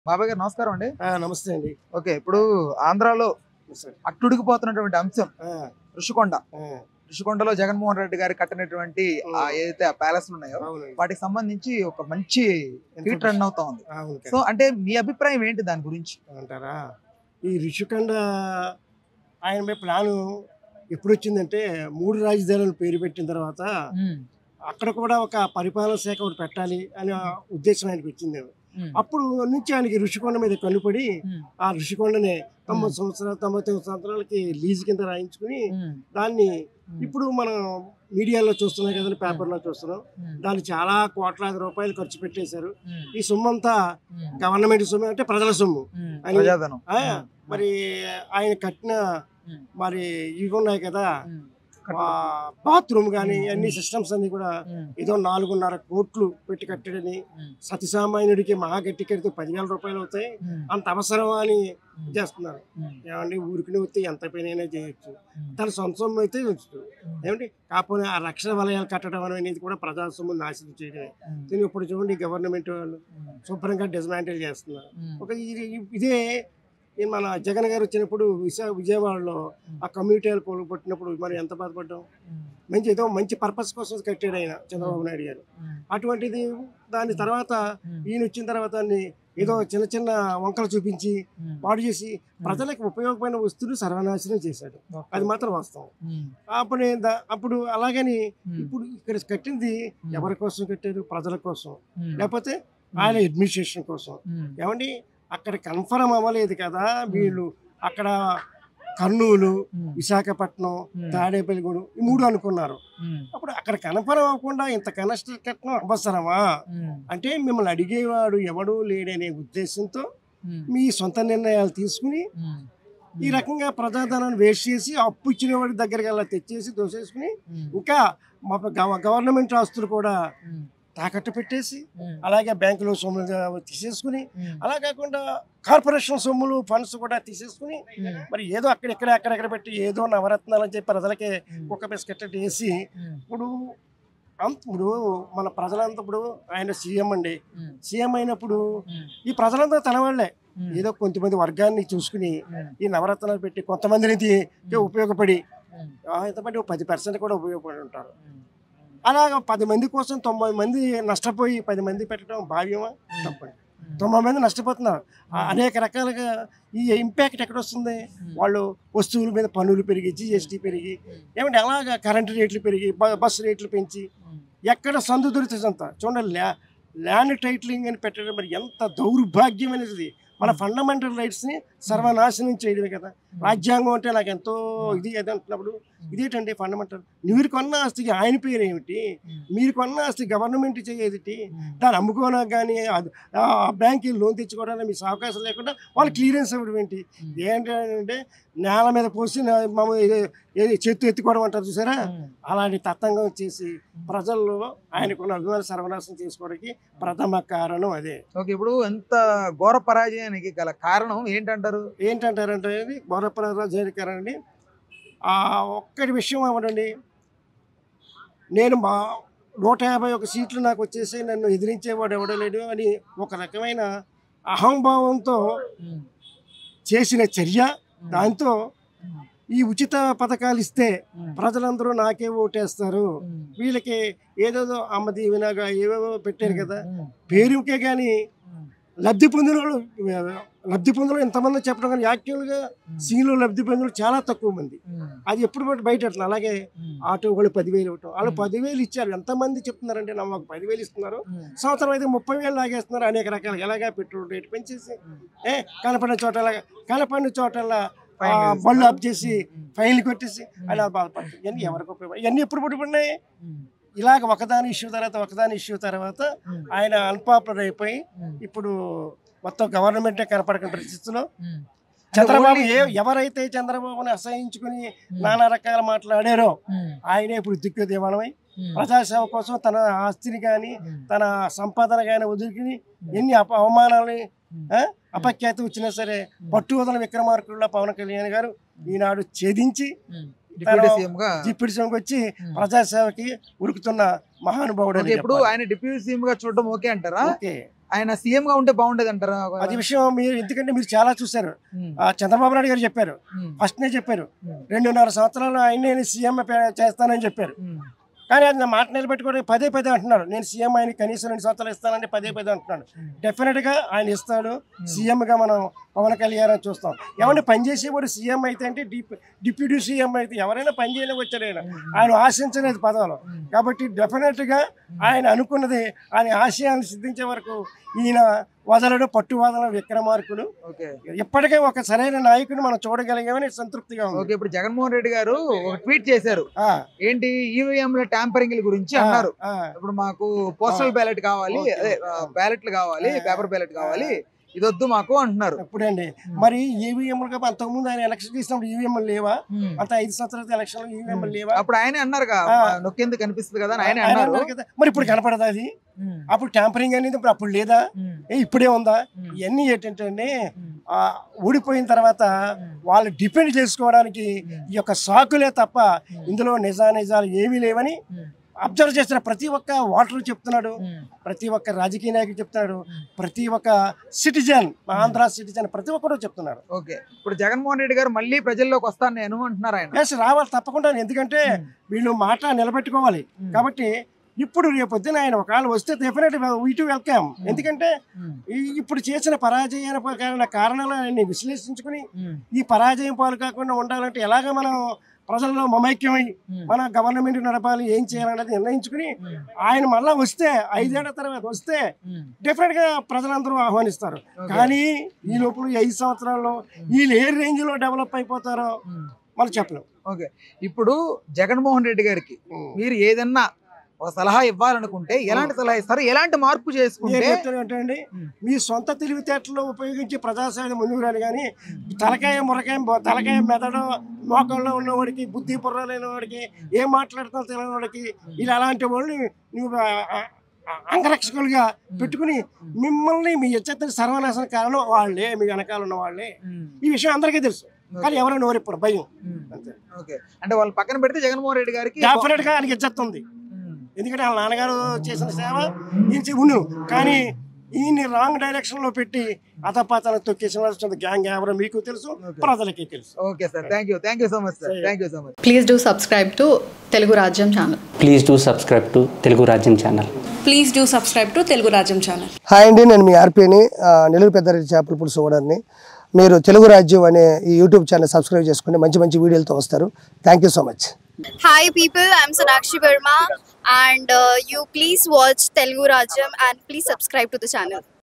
బాబాయ్ గారు నమస్కారం అండి ఆ, నమస్తే అండి ఓకే ఇప్పుడు ఆంధ్రాలో సార్. అట్టుడికిపోతున్నటువంటి అంశం ఆ, ఋషికొండ ఆ, ఋషికొండలో జగన్మోహన్ రెడ్డి గారు కట్టినటువంటి ఆ ఏదైతే ఆ ప్యాలెస్ ఉన్నాయో అవునండి. వాటికి సంబంధించి ఒక మంచి ట్వీట్ రన్ అవుతా ఉంది అవును సో అంటే మీ అభిప్రాయం ఏంటి దాని గురించి అంటారా ఈ ఋషికొండ ఆయన మీద ప్లాను ఎప్పుడు వచ్చిందంటే మూడు రాజధానులు పేరు పెట్టిన తర్వాత అక్కడ కూడా ఒక పరిపాలన శాఖ ఒకటి పెట్టాలి అనే ఉద్దేశం ఆయనకి వచ్చింది అప్పుడు నుంచి ఆయనకి ఋషికొండ మీద కనుపడి ఆ ఋషికొండనే తొంభై సంవత్సరాలు తొంభై తొమ్మిది సంవత్సరాలకి లీజు కింద రాయించుకుని దాన్ని ఇప్పుడు మనం మీడియాలో చూస్తున్నాం కదండి పేపర్లో చూస్తున్నాం దాన్ని చాలా కోట్లాది రూపాయలు ఖర్చు పెట్టేశారు ఈ సొమ్ము అంతా గవర్నమెంట్ సొమ్ము అంటే ప్రజల సొమ్ము అని- ప్రజాధనం ఆ, మరి ఆయన కట్టిన ఉమ్. మరి ఇవి ఉన్నాయి కదా ఉమ్. బాత్రూమ్ కానీ ఉమ్. అన్ని సిస్టమ్స్ అన్ని కూడా ఉమ్. ఏదో నాలుగున్నర కోట్లు పెట్టి కట్టడని ఉమ్. సతి సామాన్యుడికి మహా గట్టి కడితే పదివేల రూపాయలు అవుతాయి ఉమ్. అంత అవసరం అని ఉమ్. చేస్తున్నారు ఉమ్. ఏమండి ఊరికి వస్తే ఎంత పైన చేయొచ్చు ఉమ్. తన సొంత సొమ్ము అయితే ఉంచు ఉమ్. ఏమండి కాకపోతే ఆ రక్షణ వలయాలు కట్టడం అనేది కూడా ప్రజా సొమ్ము నాశనం చేయడమే ఉమ్. దీన్ని ఇప్పుడు చూడండి గవర్నమెంట్ వాళ్ళు ఉమ్. శుభ్రంగా డిస్మాంటిల్ చేస్తున్నారు ఉమ్. ఒక ఇది- ఇదే ఈ మన జగన్ గారు వచ్చినప్పుడు విశా విజయవాడలో ఆ కమ్యూనిటీలు కొనుగొట్టినప్పుడు మరి ఎంత బాధపడ్డాం ఉమ్. మంచి ఏదో మంచి పర్పస్ కోసం కట్టాడు ఆయన చంద్రబాబు నాయుడు గారు ఉమ్. అటువంటిది దాని తర్వాత ఉమ్. ఈయన వచ్చిన తర్వాత దాన్ని ఏదో చిన్న చిన్న వంకలు చూపించి ఉమ్. పాడు చేసి ప్రజలకు ఉపయోగమైన వస్తువులు సర్వనాశనం చేశాడు ఓకే. అది మాత్రం వాస్తవం ఉమ్. అప్పుడు దా- అప్పుడు అలాగని ఉమ్. ఇప్పుడు ఇక్కడ కట్టింది ఉమ్. ఎవరి కోసం కట్టారు ప్రజల కోసం ఉమ్. లేకపోతే ఆయన అడ్మినిస్ట్రేషన్ కోసం ఉమ్. ఏమండి అక్కడ కన్ఫర్మ్ అవ్వలేదు కదా వీళ్ళు అక్కడ కర్నూలు ఉమ్. విశాఖపట్నం ఉమ్. తాడేపల్లిగూడు ఈ మూడు అనుకున్నారు ఉమ్. అప్పుడు అక్కడ కన్ఫర్మ్ అవ్వకుండా ఇంత కనష్ట కట్టడం అవసరమా ఉమ్. అంటే మిమ్మల్ని అడిగేవాడు ఎవడూ లేడనే ఉద్దేశంతో ఉమ్. మీ సొంత నిర్ణయాలు తీసుకుని ఉమ్. ఈ రకంగా ప్రజాధనాన్ని వేస్ట్ చేసి అప్పు ఇచ్చిన వాడి దగ్గరికి అలా తెచ్చేసి దోసేసుకుని ఉమ్. ఇంకా మా గవ- గవర్నమెంట్ ఆస్తులు కూడా ఉమ్. తాకట్టు పెట్టేసి ఉమ్. అలాగే బ్యాంకులో సొమ్ములు తీసేసుకుని ఉమ్. అలా కాకుండా కార్పొరేషన్ సొమ్ములు ఫండ్స్ కూడా తీసేసుకుని ఉమ్. మరి ఏదో అక్కడెక్కడ అక్కడెక్కడ పెట్టి ఏదో నవరత్నాలు అని చెప్పి ప్రజలకి ఉమ్. కుక్క బిస్కెట్ వేసి ఉమ్. ఇప్పుడు అంత ఇప్పుడు మన ప్రజలంతా ఇప్పుడు ఆయన సీఎం అండి ఉమ్. సీఎం అయినప్పుడు ఉమ్. ఈ ప్రజలంతా తన వాళ్ళే ఉమ్. ఏదో కొంతమంది వర్గాన్ని చూసుకుని ఉమ్. ఈ నవరత్నాలు పెట్టి కొంతమందిని తీ- ఉపయోగపడి ఉమ్. ఆ, ఎంతమంది ఒక పది పర్సెంట్ కూడా ఉపయోగపడి ఉంటారు ఉమ్. అలాగ పది మంది కోసం తొంభై మంది నష్టపోయి పది మంది పెట్టడం భావ్యమా తప్పండి ఉమ్. తొంభై మంది నష్టపోతున్నారు ఆ అనేక రకాలుగా ఈ ఇంపాక్ట్ ఎక్కడ వస్తుంది ఉమ్. వాళ్ళు వస్తువుల మీద పన్నులు పెరిగి జిఎస్టీ పెరిగి ఉమ్. ఏమంటే అలాగా కరెంటు రేట్లు పెరిగి బ- బస్సు రేట్లు పెంచి ఉమ్. ఎక్కడ సందు దొరుకుతుంది అంత చూడండి ల్యా ల్యాండ్ టైటిలింగ్ అని పెట్టడం మరి ఎంత దౌర్భాగ్యమైనది మన ఫండమెంటల్ రైట్స్ని సర్వనాశనం చేయడమే కదా రాజ్యాంగం అంటే నాకు ఎంతో ఇది అది అంటున్నప్పుడు ఇదేంటండి ఫండమెంటల్ మీరు కొన్న ఆస్తికి ఆయన పేరు ఏమిటి ఉమ్. మీరు కొన్న ఆస్తి గవర్నమెంట్ చేయేది ఉమ్. దాన్ని అమ్ముకోవడానికి కానీ ఆ బ్యాంక్ లోన్ తెచ్చుకోవడానికి మీకు అవకాశం లేకుండా వాళ్ళు క్లియరెన్స్ ఇవ్వడం ఏంటి ఉమ్. ఏంటంటే నేల మీద పోసి నా- మామూలు ఏది- ఏది చేత్తు ఎత్తుకోవడం అంటారు చూసారా ఉమ్. అలాంటి తత్వంగా చేసి ప్రజల్లో ఆయనకున్న అభిమాన సర్వనాశనం చేసుకోవడానికి ప్రథమ కారణం అదే ఓకే ఇప్పుడు ఎంత ఘోర పరాజయానికి గల కారణం ఏంటంటారు ఏంటంటారంటే ఇది ఘోరపరాజానికారండి ఆ ఒక్కటి విషయం ఏమండి నేను మా నూట యాభై ఒక సీట్లు నాకు వచ్చేసి నన్ను ఎదిరించేవాడు ఎవడలేడు అని ఒక రకమైన అహంభావంతో ఉమ్. చేసిన చర్య ఉమ్. దాంతో ఉమ్. ఈ ఉచిత పథకాలు ఇస్తే ఉమ్. ప్రజలందరూ నాకే ఓటేస్తారు ఉమ్. వీళ్ళకి ఏదేదో అమ్మ దీవెనగా ఏవేవో పెట్టారు కదా ఉమ్. పేరుకే కానీ ఉమ్. లబ్ధి పొందిన వాళ్ళు లబ్ధి పొందిన వాళ్ళు ఎంతమంది చెప్పడం కానీ యాక్చువల్గా సీలో లబ్ధి పొందిన వాళ్ళు చాలా తక్కువ మంది ఉమ్. అది ఎప్పుడు బట్టి బయట ఎట్లా అలాగే ఉమ్. ఆటో వాళ్ళు పదివేలు ఇవ్వటం వాళ్ళు Hmm. పదివేలు ఇచ్చారు ఎంతమంది చెప్తున్నారంటే నా మాకు పదివేలు ఇస్తున్నారు ఉమ్. సంవత్సరం అయితే ముప్పై వేలు లాగేస్తున్నారు అనేక రకాల ఎలాగా పెట్రోల్ రేటు పెంచేసి ఉమ్. ఏ కనపడిన చోట కనపడిన చోటల్లా ఫైన్ ఆ, వేస్తారు. బళ్ళు ఆఫ్ చేసి ఉమ్. ఫైన్లు కొట్టేసి ఉమ్. అలా బాధపడుతుంది ఇవన్నీ ఎవరికి ఉపయోగపడ ఇవన్నీ ఎప్పుడు పడిపోయినాయి ఉమ్. ఇలాగ ఒకదాని ఇష్యూ తర్వాత ఒకదాని ఇష్యూ తర్వాత ఉమ్. ఆయన అన్పాపులర్ అయిపోయి ఉమ్. ఇప్పుడు మొత్తం గవర్నమెంటే కనపడకని పరిస్థితిలో ఉమ్. చంద్రబాబు ఓన్లీ- ఏ ఎవరైతే చంద్రబాబుని అసహించుకుని ఉమ్. నానా రకాల మాట్లాడారో ఉమ్. ఆయనే ఇప్పుడు దిక్కు దేవాలమై ఉమ్. ప్రజాసేవ కోసం తన ఆస్తిని కానీ ఉమ్. తన సంపాదన కానీ వదులుకుని ఎన్ని అప అవమానాలని ఉమ్. ఆ, అపఖ్యాతి వచ్చినా సరే పట్టు వదల విక్రమార్కుల్లో పవన్ కళ్యాణ్ గారు ఈనాడు ఛేదించి ఉమ్. డిప్యూటీ సీఎం గా డిప్యూటీ సీఎంకి వచ్చి ఉమ్. ప్రజాసేవకి ఉరుకుతున్న మహానుభావుడు అని ఓకే, ఇప్పుడు చెప్పాలి. ఆయన డిప్యూటీ సీఎం గా చూడడం ఓకే అంటారా ఓకే ఆయన సీఎం గా ఉంటే బాగుండేది అంటారా అది విషయం మీరు ఎందుకంటే మీరు చాలా చూశారు ఆ చంద్రబాబు నాయుడు గారు చెప్పారు ఫస్ట్ నే చెప్పారు రెండున్నర సంవత్సరాలు ఆయన నేను సీఎం చేస్తానని చెప్పారు కానీ అది నా మాట నిలబెట్టుకోవడానికి పదే పదే అంటున్నారు నేను సీఎం ఆయన కనీసం రెండు సంవత్సరాలు ఇస్తానని పదే పదే అంటున్నాడు డెఫినెట్ గా ఆయన ఇస్తాడు సీఎం గా మనం పవన్ కళ్యాణ్ అని చూస్తాం ఎవరిని పనిచేసేవాడు సీఎం అయితే అంటే డిప్ డిప్యూటీ సీఎం అయితే ఎవరైనా పని చేయలేక వచ్చారు ఆయన ఆయన ఆశించలేదు పదవులు కాబట్టి డెఫినెట్ గా ఆయన అనుకున్నది ఆయన ఆశయాన్ని సిద్ధించే వరకు ఈయన వదలడు పట్టు వదల విక్రమార్కుడు ఓకే ఇప్పటికే ఒక సరైన నాయకుని మనం చూడగలిగామని సంతృప్తిగా ఉంది ఓకే ఇప్పుడు జగన్మోహన్ రెడ్డి గారు ఒక ట్వీట్ చేశారు ఆ, ఏంటి ఈవీఎం ల ట్యాంపరింగ్ గురించి ఆ, అన్నారు ఆ, ఇప్పుడు మాకు పోస్టల్ బ్యాలెట్ కావాలి ఓకే, అదే ఓకే. బ్యాలెట్లు కావాలి ఆ, పేపర్ బ్యాలెట్ కావాలి ఇది వద్దు మాకు అంటున్నారు ఎప్పుడండి మరి ఈవీఎంలు కాబట్టి అంతకుముందు ఆయన ఎలక్షన్ చేసినప్పుడు ఈవీఎంలు లేవా అంత ఐదు సంవత్సరాల ఎలక్షన్ ఈవీఎంలు లేవా అప్పుడు ఆయనే అన్నారు ఆ. నొక్కేందుకు కనిపిస్తుంది కదా అని ఆయనే ఆయన అన్నారు అన్నారు కదా. మరి ఇప్పుడు కనపడదా అది ఉమ్, అప్పుడు ట్యాంపరింగ్ అనేది ఇప్పుడు అప్పుడు లేదా ఉమ్, ఏ ఇప్పుడే ఉందా ఉమ్, ఇవన్నీ ఏంటంటే అండి, ఉమ్, ఆ ఊడిపోయిన తర్వాత ఉమ్, వాళ్ళు డిపెండ్ చేసుకోవడానికి ఉమ్, ఈ యొక్క సాకులే తప్ప ఉమ్, ఇందులో నిజా నిజాలు ఏమీ లేవని ఉమ్, అబ్జర్వ్ చేసిన ప్రతి ఒక్క ఓటర్ చెప్తున్నాడు ఉమ్, ప్రతి ఒక్క రాజకీయ నాయకుడు చెప్తున్నాడు ఉమ్. ప్రతి ఒక్క సిటిజన్ ఆంధ్ర సిటిజన్ ప్రతి ఒక్కరు చెప్తున్నారు ఓకే ఇప్పుడు జగన్మోహన్ రెడ్డి గారు మళ్ళీ ప్రజల్లోకి వస్తాను నేను అంటున్నారు ఆయన ఎస్ రావాలి తప్పకుండా ఎందుకంటే ఉమ్, వీళ్ళు మాట నిలబెట్టుకోవాలి ఉమ్, కాబట్టి ఇప్పుడు రేపు పొద్దున ఆయన ఒకవేళ వస్తే డెఫినెట్ వీ టు వెల్కమ్ ఎందుకంటే ఉమ్, ఈ- ఇప్పుడు చేసిన పరాజయాల కారణ కారణాలు ఆయన్ని విశ్లేషించుకుని ఉమ్, ఈ పరాజయం పాలు కాకుండా ఉండాలంటే ఎలాగ మనం ప్రజల్లో మమైక్యమై ఉమ్, మన గవర్నమెంట్ నడపాలి ఏం చేయాలనేది నిర్ణయించుకుని ఉమ్, ఆయన మళ్ళా వస్తే ఐదేళ్ల తర్వాత వస్తే ఉమ్, డెఫినెట్ గా ప్రజలందరూ ఆహ్వానిస్తారు ఓకే. కానీ ఈ లోపల ఈ ఐదు సంవత్సరాల్లో వీళ్ళు ఏ రేంజ్ లో డెవలప్ అయిపోతారో ఉమ్. మనం చెప్పలేం ఓకే ఇప్పుడు జగన్మోహన్ రెడ్డి గారికి మీరు ఏదన్నా ఒక సలహా ఇవ్వాలనుకుంటే ఎలాంటి సలహా ఇస్తారు ఎలాంటి మార్పు నేను చేసుకుంటే చెప్తాను ఏంటంటే ఉమ్. మీ సొంత తెలివితేటలు ఉపయోగించి ప్రజాసేవ ముందుకు రాని కానీ తలకాయ మురకాయ బొ- తలకాయ మెదడు మోకాల్లో ఉన్నవాడికి బుద్ధి బుర్ర లేని వాడికి ఏం మాట్లాడుతున్నా తెలియని వాడికి ఇలా అలాంటి వాళ్ళని నువ్వు ఆ- ఆ- ఆ- అంగరక్షకులుగా పెట్టుకుని మిమ్మల్ని మీ ఎచ్చెత్తని సర్వనాశన కారణం వాళ్ళే మీ వెనకాల ఉన్న వాళ్ళే ఉమ్, ఈ విషయం అందరికీ తెలుసు కానీ ఎవరో నోరెప్పుడు భయం ఉమ్, అంతే ఓకే అంటే వాళ్ళు పక్కన పెడితే జగన్మోహన్ రెడ్డి గారికి డెఫినెట్ గా ఆయనకి ఇచ్చేస్తుంది ఉమ్, ఎందుకంటే వాళ్ళ నాన్నగారు చేసిన సేవ ఈయన ఉండు కానీ ఈయన్ని రాంగ్ డైరెక్షన్ లో పెట్టి అతపాతన తొక్కేసిన గ్యాంగ్ ఎవరో మీకు తెలుసు ప్రజలకి తెలుసు okay sir thank you thank you so much sir thank you so much please do subscribe to Telugu Rajyam channel please do subscribe to Telugu Rajyam channel please do subscribe to Telugu Rajyam channel hi అండి నేను మీ ఆర్పీని నెల్లూరు పెద్దారెడ్డి చేపల పులుసు ఓనర్ని మీరు తెలుగు రాజ్యం అనే ఈ యూట్యూబ్ ఛానల్ సబ్స్క్రైబ్ చేసుకుని మంచి మంచి వీడియోలతో వస్తారు thank you so much Hi people, I'm Sonakshi Verma and uh, you please watch Telugu Rajam and please subscribe to the channel.